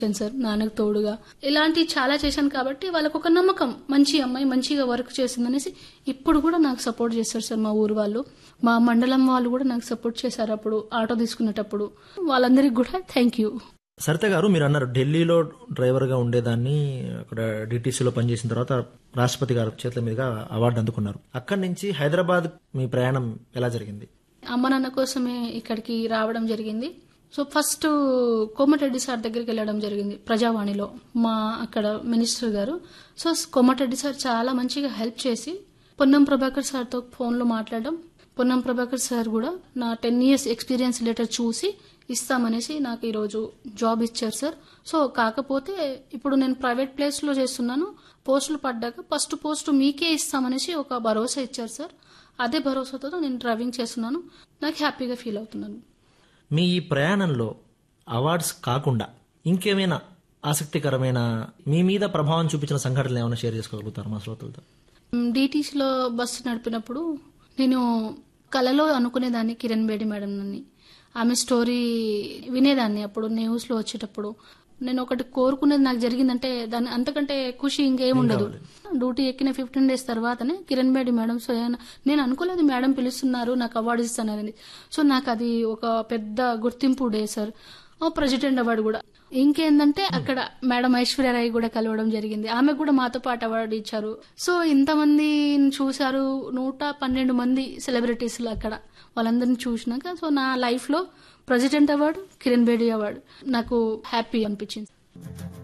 sir నాన్నకు తోడుగా ఇలాంటివి చాలా చేశాను కాబట్టి వాళ్ళకు ఒక నమ్మకం మంచి అమ్మాయి మంచిగా వర్క్ చేసిందనేసి ఇప్పుడు కూడా నాకు సపోర్ట్ చేస్తారు సార్ మా ఊరు వాళ్ళు మా మండలం వాళ్ళు కూడా నాకు సపోర్ట్ చేశారు అప్పుడు ఆటో తీసుకునేటప్పుడు వాళ్ళందరికీ కూడా థ్యాంక్ యూ సరిత గారు మీరు అన్నారు ఢిల్లీలో డ్రైవర్గా ఉండేదాన్ని అక్కడ డిటీసీలో పనిచేసిన తర్వాత రాష్ట్రపతి గారి చేతుల మీదుగా అవార్డు అందుకున్నారు అక్కడి నుంచి హైదరాబాద్ మీ ప్రయాణం ఎలా జరిగింది అమ్మ నాన్న కోసమే ఇక్కడికి రావడం జరిగింది సో ఫస్ట్ కోమటిరెడ్డి సార్ దగ్గరికి వెళ్ళడం జరిగింది ప్రజావాణిలో మా అక్కడ మినిస్టర్ గారు సో కోమటిరెడ్డి సార్ చాలా మంచిగా హెల్ప్ చేసి పొన్నం ప్రభాకర్ సార్తో ఫోన్లో మాట్లాడడం పొన్నం ప్రభాకర్ సార్ కూడా నా టెన్ ఇయర్స్ ఎక్స్పీరియన్స్ లెటర్ చూసి ఇస్తామనేసి నాకు ఈరోజు జాబ్ ఇచ్చారు సార్ సో కాకపోతే ఇప్పుడు నేను ప్రైవేట్ ప్లేస్లో చేస్తున్నాను పోస్టులు పడ్డాక ఫస్ట్ పోస్ట్ మీకే ఇస్తామనేసి ఒక భరోసా ఇచ్చారు సార్ అదే భరోసాతో నేను డ్రైవింగ్ చేస్తున్నాను నాకు హ్యాపీగా ఫీల్ అవుతున్నాను మీ ఈ ప్రయాణంలో అవార్డ్స్ కాకుండా ఇంకేమైనా ఆసక్తికరమైన మీ మీద ప్రభావం చూపించిన సంఘటనలు ఏమైనా షేర్ చేసుకోగలుగుతారు మా శ్రోతలతో డిటీసీలో బస్సు నడిపినప్పుడు నేను కలలో అనుకునేదాన్ని కిరణ్ బేడి మేడం నన్ను ఆమె స్టోరీ వినేదాన్ని అప్పుడు న్యూస్లో వచ్చేటప్పుడు నేను ఒకటి కోరుకునేది నాకు జరిగిందంటే దాని అంతకంటే ఖుషి ఇంకేం ఉండదు డ్యూటీ ఎక్కిన ఫిఫ్టీన్ డేస్ తర్వాతనే కిరణ్ బేడి మేడం స్వయాన నేను అనుకోలేదు మేడం పిలుస్తున్నారు నాకు అవార్డు ఇస్తానని సో నాకు అది ఒక పెద్ద గుర్తింపు డే సార్ ఓ ప్రెసిడెంట్ అవార్డు కూడా ఇంకేందంటే అక్కడ మేడం ఐశ్వర్యరాయ్ కూడా కలవడం జరిగింది ఆమె కూడా మాతో పాటు అవార్డు ఇచ్చారు సో ఇంతమంది చూశారు నూట పన్నెండు మంది సెలబ్రిటీస్ అక్కడ వాళ్ళందరిని చూసినాక సో నా లైఫ్ లో president award Kiran Bedi award నాకు హ్యాపీ అనిపించింది